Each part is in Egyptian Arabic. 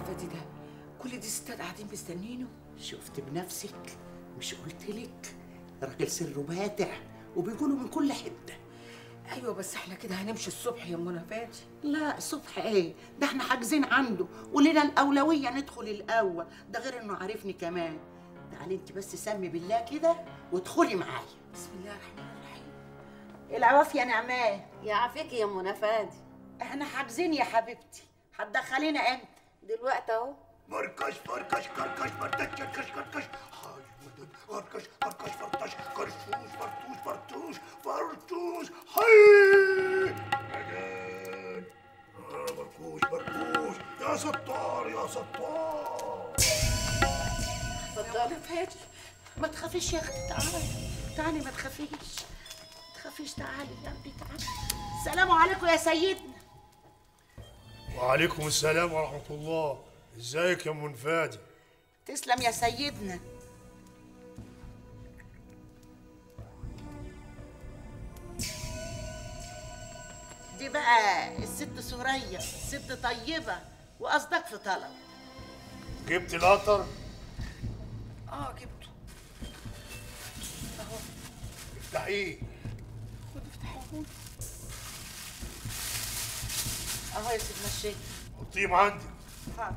منفذي ده كل دي ستات قاعدين مستنينه شفت بنفسك مش قلت لك راجل سره باتع وبيقولوا من كل حته ايوه بس احنا كده هنمشي الصبح يا ام نفادي لا الصبح ايه ده احنا حاجزين عنده ولنا الاولويه ندخل الاول ده غير انه عارفني كمان تعالي انت بس سمي بالله كده وادخلي معايا بسم الله الرحمن الرحيم العوافيه نعماه يعافيك يا ام نفادي احنا حاجزين يا حبيبتي هتدخلينا امتى دلوقتي اهو مركش فركش كركش مرتش كركش كركش حاج مدد فركش فركش فرطش كرشوش فرتوش فرتوش فرتوش حي مدد آه، مركوش مركوش يا ستار يا ستار اتفضلي نفادي ما تخافيش يا اختي تعالي تعالي ما تخافيش ما تخافيش تعالي يا قلبي تعالي السلام عليكم يا سيدنا وعليكم السلام ورحمة الله ازيك يا ام فادي تسلم يا سيدنا دي بقى الست سورية ست طيبة وقصدك في طلب جبت القطر اه جبته افتحيه خد افتحوه اهو يا سيدنا الشيخ حطيه عندك حاضر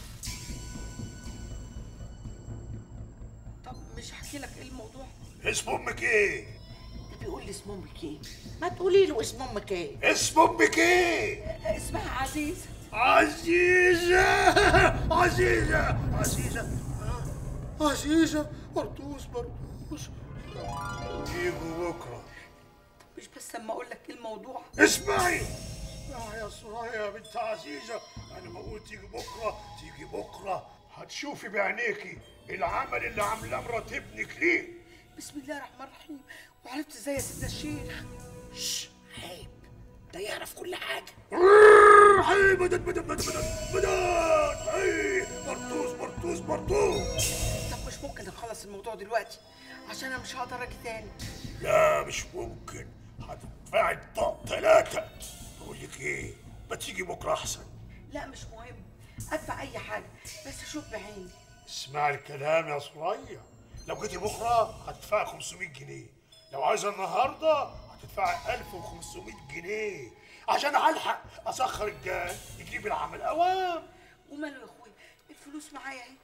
طب مش هحكي لك ايه الموضوع اسم امك ايه ده بيقول لي اسم امك ايه ما تقولي له اسم امك ايه اسم امك ايه اسمها عزيزه عزيزة عزيزة عزيزة عزيزة برطوس برطوس يجوا بكرة مش بس لما اقول لك ايه الموضوع اسمعي اسمعي يا سرايا يا بنت عزيزة أنا ما قلت تيجي بكرة تيجي بكرة هتشوفي بعينيكي العمل اللي عاملاه مرات ابنك ليه بسم الله الرحمن الرحيم وعرفت ازاي يا سيدنا الشيخ شش عيب ده يعرف كل حاجة حي مدد مدد مدد مدد مدد حي برطوس برطوس برطوس طب مش ممكن نخلص الموضوع دلوقتي عشان انا مش هقدر اجي تاني لا مش ممكن هتدفعي الطاق ثلاثة بقول لك ايه ما تيجي بكرة أحسن لا مش مهم ادفع اي حاجه بس اشوف بعيني اسمع الكلام يا سرية لو جيتي بكرة هتدفعي 500 جنيه لو عايزة النهاردة هتدفعي 1500 جنيه عشان ألحق أسخر الجان يجيب العمل أوام وماله يا اخويا الفلوس معايا اهي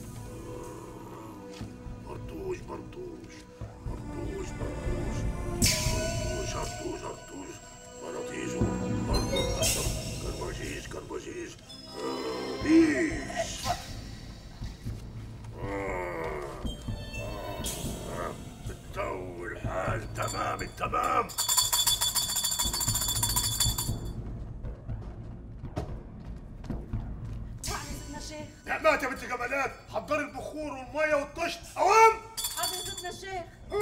برطوش برطوش برطوش برطوش برطوش هرطوش هرطوش بلاطيشو برطوش كربشيش كربشيش آه، بيش آه، آه، بالتو الحال تمام التمام حاضر يا سيدنا الشيخ نعمات يا بنت جمالات حضري البخور والميه والطشت اوام حاضر يا سيدنا الشيخ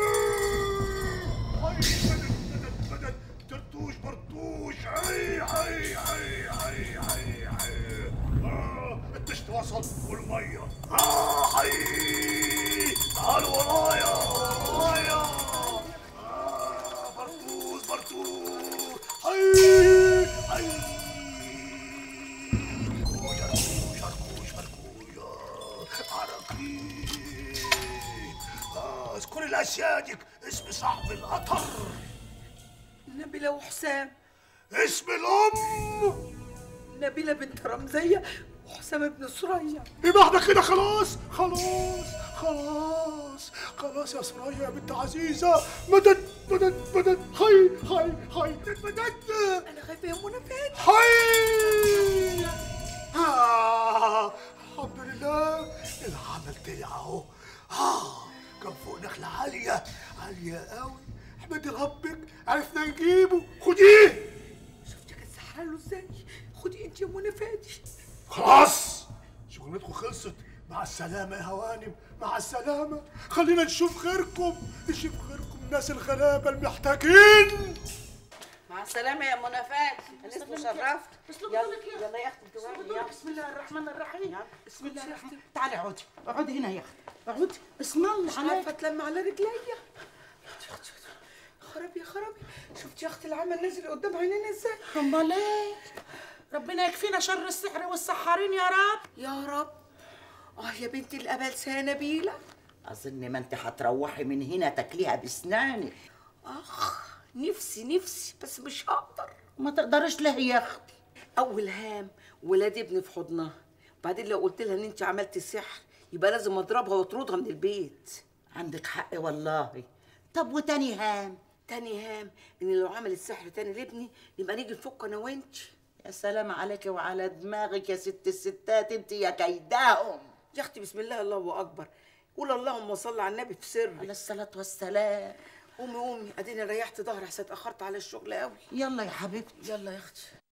هاي مدد مدد مدد ترتوش برتوش هاي هاي هاي هاي هاي هاي آه الطشت وصل والميه اه هاي تعالوا ورايا ورايا آه برتوس برتوس هاي هاي شركوش شركوش شركوش عراقيل آه اذكر الاسيادك اسم صاحب القطر نبيله وحسام اسم الام نبيله بنت رمزيه وحسام ابن سرية يبقى احنا كده خلاص خلاص خلاص خلاص يا سرايا يا بنت عزيزة مدد مدد مدد هاي هاي هاي مدد انا خايفه يا منى فين هاي آه الحمد لله العمل طلع اهو آه كان فوق نخلة عالية عالية قوي احمدي ربك عرفنا نجيبه خديه شفتي كانت سحرة له ازاي خدي انت يا منى فادي خلاص شغلتكم خلصت مع السلامة يا هوانم مع السلامة خلينا نشوف خيركم نشوف خيركم الناس الغلابة المحتاجين مع السلامة يا منى فادي انا اسمه شرفت يلا يلا يا اختي انتوا يلا بسم الله الرحمن الرحيم بسم الله الرحمن تعالي اقعدي اقعدي هنا يا اختي اقعدي بسم الله مش عارفه اتلم على رجليا خرابي يا خرابي شفتي يا اختي العمل نازل قدام عينينا ازاي امال ايه ربنا يكفينا شر السحر والسحارين يا رب يا رب اه يا بنتي الابلسه يا نبيله اظن ما انت هتروحي من هنا تاكليها بسنانك اخ نفسي نفسي بس مش هقدر ما تقدرش ليه يا اختي اول هام ولاد ابني في حضنها بعدين لو قلت لها ان انت عملتي سحر يبقى لازم اضربها واطردها من البيت عندك حق والله طب وتاني هام تاني هام ان لو عملت سحر تاني لابني يبقى نيجي نفك انا وانت يا سلام عليك وعلى دماغك يا ست الستات انت يا كيداهم يا اختي بسم الله الله اكبر قول اللهم صل على النبي في على سر الصلاة والسلام قومي قومي اديني ريحت ظهري حسيت اتاخرت على الشغل قوي يلا يا حبيبتي يلا يا اختي